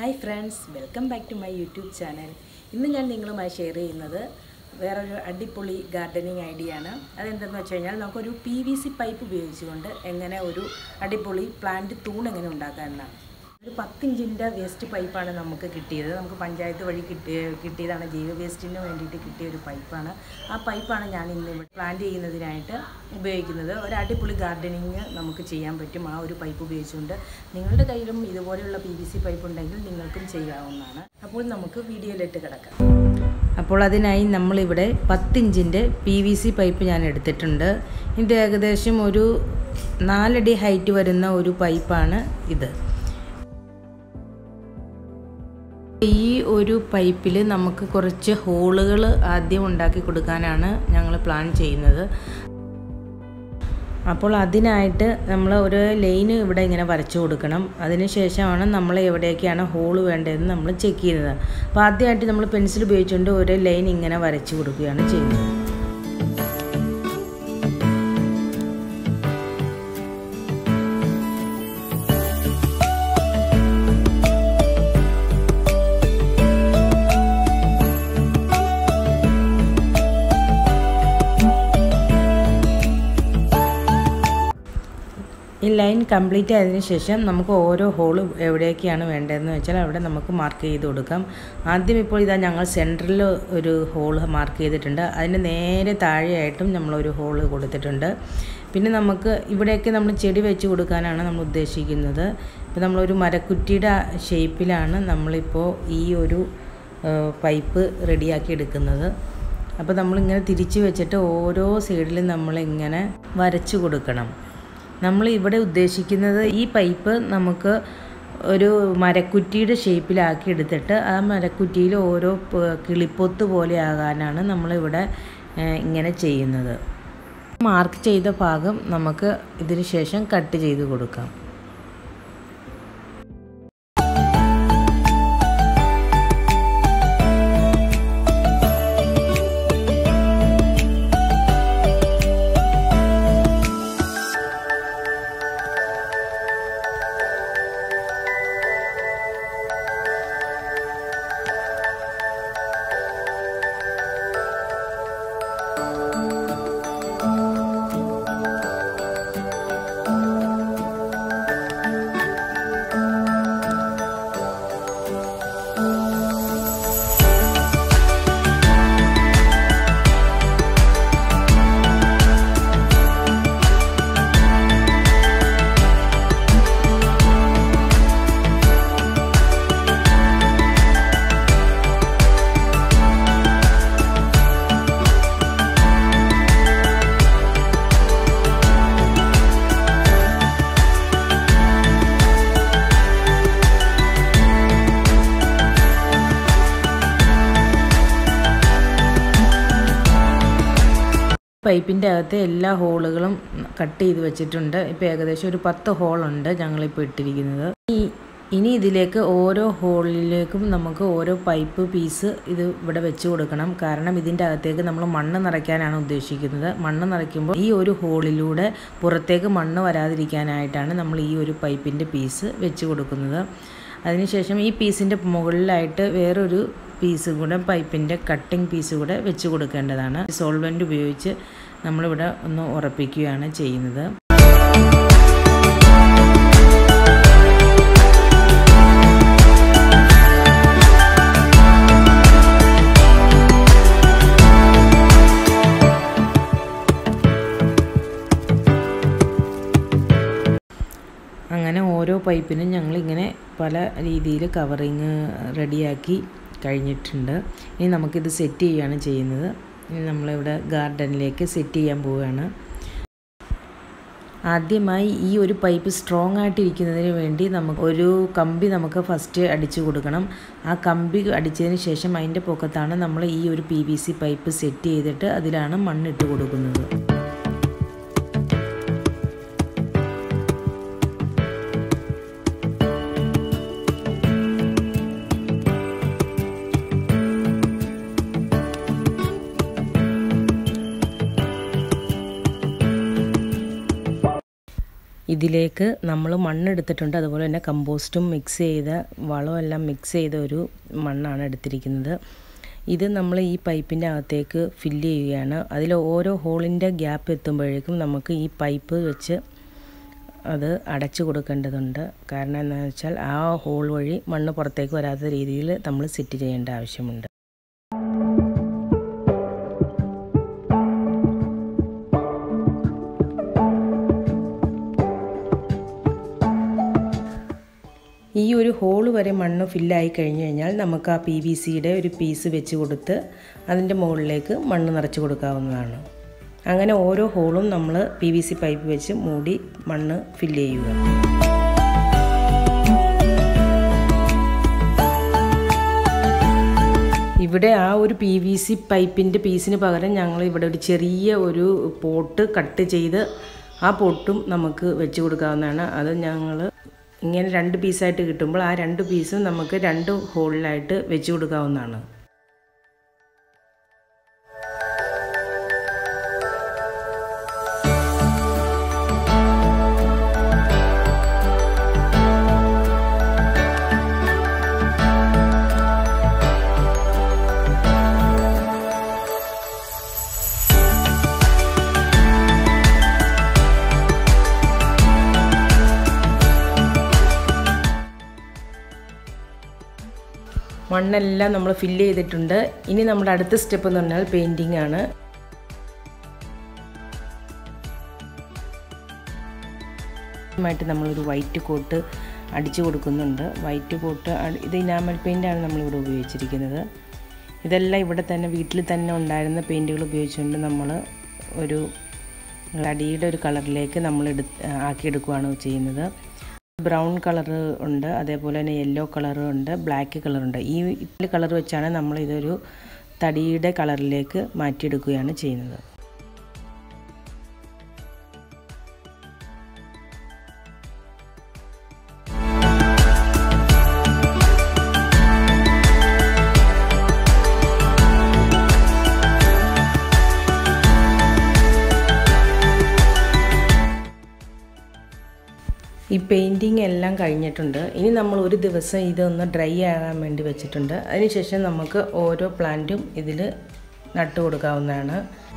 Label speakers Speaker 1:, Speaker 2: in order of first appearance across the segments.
Speaker 1: hi friends welcome back to my YouTube channel ഇന്ന് ഞാൻ നിങ്ങളുമായി ഷെയർ ചെയ്യുന്നത് വേറൊരു അടിപൊളി ഗാർഡനിങ് ഐഡിയ ആണ് അതെന്തെന്ന് വെച്ച് കഴിഞ്ഞാൽ നമുക്കൊരു പി വി സി പൈപ്പ് ഉപയോഗിച്ചുകൊണ്ട് എങ്ങനെ ഒരു അടിപൊളി പ്ലാന്റ് തൂൺ എങ്ങനെ ഉണ്ടാക്കാം എന്നാണ് ഒരു പത്തിഞ്ചിൻ്റെ വേസ്റ്റ് പൈപ്പാണ് നമുക്ക് കിട്ടിയത് നമുക്ക് പഞ്ചായത്ത് വഴി കിട്ടിയ കിട്ടിയതാണ് ജൈവ വേസ്റ്റിന് വേണ്ടിയിട്ട് കിട്ടിയ ഒരു പൈപ്പാണ് ആ പൈപ്പാണ് ഞാൻ ഇന്ന് ഇവിടെ പ്ലാന്റ് ചെയ്യുന്നതിനായിട്ട് ഉപയോഗിക്കുന്നത് ഒരു അടിപൊളി ഗാർഡനിങ് നമുക്ക് ചെയ്യാൻ പറ്റും ആ ഒരു പൈപ്പ് ഉപയോഗിച്ചുകൊണ്ട് നിങ്ങളുടെ കയ്യിലും ഇതുപോലെയുള്ള പി വി സി പൈപ്പ് ഉണ്ടെങ്കിൽ നിങ്ങൾക്കും ചെയ്യാവുന്നതാണ് അപ്പോൾ നമുക്ക് വീഡിയോയിലിട്ട് കിടക്കാം അപ്പോൾ അതിനായി നമ്മളിവിടെ പത്തിഞ്ചിൻ്റെ പി വി സി പൈപ്പ് ഞാൻ എടുത്തിട്ടുണ്ട് ഇത് ഏകദേശം ഒരു നാലടി ഹൈറ്റ് വരുന്ന ഒരു പൈപ്പാണ് ഇത് ഈ ഒരു പൈപ്പിൽ നമുക്ക് കുറച്ച് ഹോളുകൾ ആദ്യം ഉണ്ടാക്കി കൊടുക്കാനാണ് ഞങ്ങൾ പ്ലാൻ ചെയ്യുന്നത് അപ്പോൾ അതിനായിട്ട് നമ്മൾ ഒരു ലൈന് ഇവിടെ ഇങ്ങനെ വരച്ചു കൊടുക്കണം അതിന് ശേഷമാണ് നമ്മൾ എവിടെയൊക്കെയാണ് ഹോള് വേണ്ടതെന്ന് നമ്മൾ ചെക്ക് ചെയ്യുന്നത് അപ്പോൾ ആദ്യമായിട്ട് നമ്മൾ പെൻസിൽ ഉപയോഗിച്ചുകൊണ്ട് ഒരു ലൈൻ ഇങ്ങനെ വരച്ചു കൊടുക്കുകയാണ് ചെയ്യുന്നത് ഈ ലൈൻ കംപ്ലീറ്റ് ആയതിനു ശേഷം നമുക്ക് ഓരോ ഹോളും എവിടെയൊക്കെയാണ് വേണ്ടതെന്ന് വെച്ചാൽ അവിടെ നമുക്ക് മാർക്ക് ചെയ്ത് കൊടുക്കാം ആദ്യം ഇപ്പോൾ ഇതാ ഞങ്ങൾ സെൻറ്ററിൽ ഒരു ഹോൾ മാർക്ക് ചെയ്തിട്ടുണ്ട് അതിന് നേരെ താഴെയായിട്ടും നമ്മളൊരു ഹോൾ കൊടുത്തിട്ടുണ്ട് പിന്നെ നമുക്ക് ഇവിടെയൊക്കെ നമ്മൾ ചെടി വെച്ച് കൊടുക്കാനാണ് നമ്മൾ ഉദ്ദേശിക്കുന്നത് ഇപ്പോൾ നമ്മളൊരു മരക്കുറ്റിയുടെ ഷേപ്പിലാണ് നമ്മളിപ്പോൾ ഈ ഒരു പൈപ്പ് റെഡിയാക്കി എടുക്കുന്നത് അപ്പോൾ നമ്മളിങ്ങനെ തിരിച്ച് വെച്ചിട്ട് ഓരോ സൈഡിലും നമ്മളിങ്ങനെ വരച്ചു കൊടുക്കണം നമ്മൾ ഇവിടെ ഉദ്ദേശിക്കുന്നത് ഈ പൈപ്പ് നമുക്ക് ഒരു മരക്കുറ്റിയുടെ ഷേപ്പിലാക്കി എടുത്തിട്ട് ആ മരക്കുറ്റിയിൽ ഓരോ കിളിപ്പൊത്ത് പോലെ ആകാനാണ് നമ്മളിവിടെ ഇങ്ങനെ ചെയ്യുന്നത് മാർക്ക് ചെയ്ത ഭാഗം നമുക്ക് ഇതിന് ശേഷം കട്ട് ചെയ്ത് കൊടുക്കാം പൈപ്പിൻ്റെ അകത്തെ എല്ലാ ഹോളുകളും കട്ട് ചെയ്ത് വെച്ചിട്ടുണ്ട് ഇപ്പോൾ ഏകദേശം ഒരു പത്ത് ഹോളുണ്ട് ഞങ്ങളിപ്പോൾ ഇട്ടിരിക്കുന്നത് ഈ ഇനി ഇതിലേക്ക് ഓരോ ഹോളിലേക്കും നമുക്ക് ഓരോ പൈപ്പ് പീസ് ഇത് ഇവിടെ വെച്ച് കൊടുക്കണം കാരണം ഇതിൻ്റെ അകത്തേക്ക് നമ്മൾ മണ്ണ് നിറയ്ക്കാനാണ് ഉദ്ദേശിക്കുന്നത് മണ്ണ് നിറയ്ക്കുമ്പോൾ ഈ ഒരു ഹോളിലൂടെ പുറത്തേക്ക് മണ്ണ് വരാതിരിക്കാനായിട്ടാണ് നമ്മൾ ഈ ഒരു പൈപ്പിൻ്റെ പീസ് വെച്ച് കൊടുക്കുന്നത് അതിനുശേഷം ഈ പീസിൻ്റെ മുകളിലായിട്ട് വേറൊരു പീസ് കൂടെ പൈപ്പിൻ്റെ കട്ടിംഗ് പീസ് കൂടെ വെച്ച് കൊടുക്കേണ്ടതാണ് സോൾവെൻ്റ് ഉപയോഗിച്ച് നമ്മളിവിടെ ഒന്ന് ഉറപ്പിക്കുകയാണ് ചെയ്യുന്നത് അങ്ങനെ ഓരോ പൈപ്പിനും ഞങ്ങളിങ്ങനെ പല രീതിയിൽ കവറിങ് റെഡിയാക്കി കഴിഞ്ഞിട്ടുണ്ട് ഇനി നമുക്കിത് സെറ്റ് ചെയ്യുകയാണ് ചെയ്യുന്നത് ഇനി നമ്മളിവിടെ ഗാർഡനിലേക്ക് സെറ്റ് ചെയ്യാൻ പോവുകയാണ് ആദ്യമായി ഈ ഒരു പൈപ്പ് സ്ട്രോങ് ആയിട്ടിരിക്കുന്നതിന് വേണ്ടി നമുക്ക് ഒരു കമ്പി നമുക്ക് ഫസ്റ്റ് അടിച്ചു കൊടുക്കണം ആ കമ്പി അടിച്ചതിന് ശേഷം അതിൻ്റെ പൊക്കത്താണ് നമ്മൾ ഈ ഒരു P V C pipe set ചെയ്തിട്ട് അതിലാണ് മണ്ണിട്ട് കൊടുക്കുന്നത് ഇതിലേക്ക് നമ്മൾ മണ്ണെടുത്തിട്ടുണ്ട് അതുപോലെ തന്നെ കമ്പോസ്റ്റും മിക്സ് ചെയ്ത വളമെല്ലാം മിക്സ് ചെയ്ത ഒരു മണ്ണാണ് എടുത്തിരിക്കുന്നത് ഇത് നമ്മൾ ഈ പൈപ്പിൻ്റെ അകത്തേക്ക് ഫില്ല് ചെയ്യുകയാണ് അതിൽ ഓരോ ഹോളിൻ്റെ ഗ്യാപ്പ് എത്തുമ്പോഴേക്കും നമുക്ക് ഈ പൈപ്പ് വെച്ച് അത് അടച്ചു കൊടുക്കേണ്ടതുണ്ട് കാരണം എന്താണെന്ന് വെച്ചാൽ ആ ഹോൾ വഴി മണ്ണ് പുറത്തേക്ക് വരാത്ത രീതിയിൽ നമ്മൾ സെറ്റ് ചെയ്യേണ്ട ആവശ്യമുണ്ട് ഈ ഒരു ഹോൾ വരെ മണ്ണ് ഫില്ലായി കഴിഞ്ഞ് കഴിഞ്ഞാൽ നമുക്ക് ആ പി വി സിയുടെ ഒരു പീസ് വെച്ച് കൊടുത്ത് അതിൻ്റെ മുകളിലേക്ക് മണ്ണ് നിറച്ച് കൊടുക്കാവുന്നതാണ് അങ്ങനെ ഓരോ ഹോളും നമ്മൾ പി വി സി പൈപ്പ് വെച്ച് മൂടി മണ്ണ് ഫില്ല് ചെയ്യുക ഇവിടെ ആ ഒരു പി വി സി പൈപ്പിൻ്റെ പീസിന് പകരം ഞങ്ങൾ ഇവിടെ ഒരു ചെറിയ ഒരു പോട്ട് കട്ട് ചെയ്ത് ആ പൊട്ടും നമുക്ക് വെച്ച് കൊടുക്കാവുന്നതാണ് അത് ഞങ്ങൾ ഇങ്ങനെ രണ്ട് പീസായിട്ട് കിട്ടുമ്പോൾ ആ രണ്ട് പീസും നമുക്ക് രണ്ട് ഹോളിലായിട്ട് വെച്ച് കൊടുക്കാവുന്നതാണ് മണ്ണെല്ലാം നമ്മൾ ഫില്ല് ചെയ്തിട്ടുണ്ട് ഇനി നമ്മുടെ അടുത്ത സ്റ്റെപ്പ് എന്ന് പറഞ്ഞാൽ പെയിൻറ്റിംഗ് ആണ് ആയിട്ട് നമ്മളൊരു വൈറ്റ് കോട്ട് അടിച്ചു കൊടുക്കുന്നുണ്ട് വൈറ്റ് കോട്ട് ഇത് ഇനാമൽ പെയിൻ്റാണ് നമ്മളിവിടെ ഉപയോഗിച്ചിരിക്കുന്നത് ഇതെല്ലാം ഇവിടെ തന്നെ വീട്ടിൽ തന്നെ ഉണ്ടായിരുന്ന പെയിൻറ്റുകൾ ഉപയോഗിച്ചുകൊണ്ട് നമ്മൾ ഒരു അടിയുടെ ഒരു കളറിലേക്ക് നമ്മൾ എടു ആക്കിയെടുക്കുകയാണ് ചെയ്യുന്നത് ബ്രൗൺ കളർ ഉണ്ട് അതേപോലെ തന്നെ യെല്ലോ കളർ ഉണ്ട് ബ്ലാക്ക് കളറുണ്ട് ഈ കളർ വെച്ചാണ് നമ്മൾ ഇതൊരു തടിയുടെ കളറിലേക്ക് മാറ്റിയെടുക്കുകയാണ് ചെയ്യുന്നത് ഈ പെയിൻറ്റിങ് എല്ലാം കഴിഞ്ഞിട്ടുണ്ട് ഇനി നമ്മൾ ഒരു ദിവസം ഇതൊന്ന് ഡ്രൈ ആകാൻ വേണ്ടി വെച്ചിട്ടുണ്ട് അതിനുശേഷം നമുക്ക് ഓരോ പ്ലാന്റും ഇതിൽ നട്ടു കൊടുക്കാവുന്നതാണ്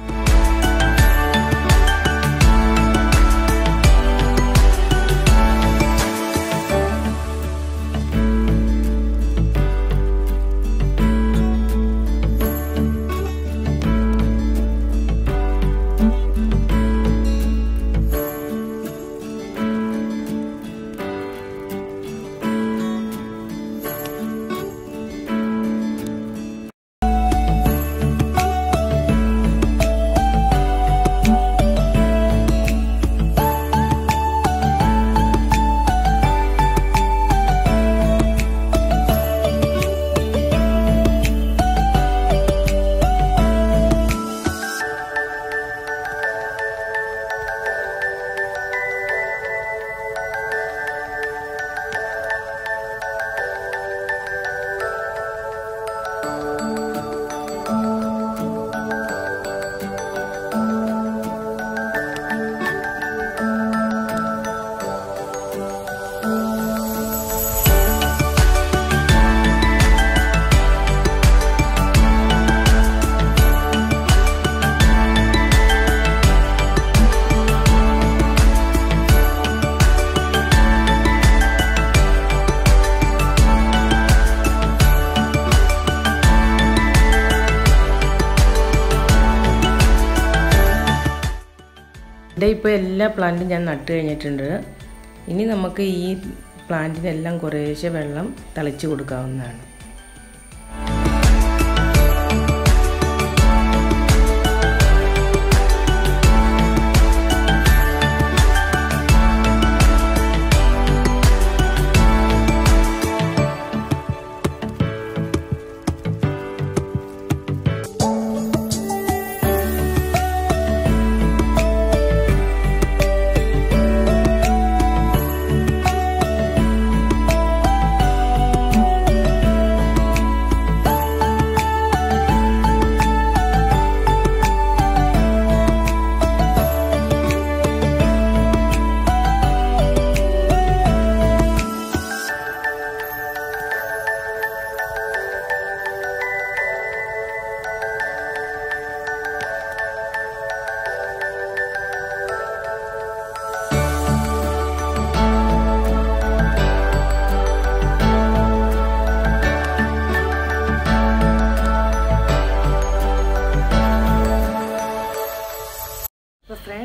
Speaker 1: ഇവിടെ ഇപ്പോൾ എല്ലാ പ്ലാന്റും ഞാൻ നട്ട് കഴിഞ്ഞിട്ടുണ്ട് ഇനി നമുക്ക് ഈ പ്ലാന്റിനെല്ലാം കുറേശ്ശെ വെള്ളം തളിച്ച് കൊടുക്കാവുന്നതാണ്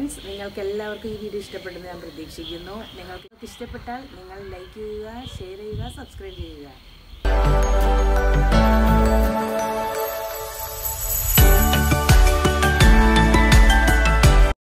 Speaker 1: ഫ്രണ്ട്സ് നിങ്ങൾക്ക് എല്ലാവർക്കും ഈ വീഡിയോ ഇഷ്ടപ്പെട്ടെന്ന് ഞാൻ പ്രതീക്ഷിക്കുന്നു നിങ്ങൾക്ക് ഇഷ്ടപ്പെട്ടാൽ നിങ്ങൾ ലൈക്ക് ചെയ്യുക ഷെയർ ചെയ്യുക സബ്സ്ക്രൈബ് ചെയ്യുക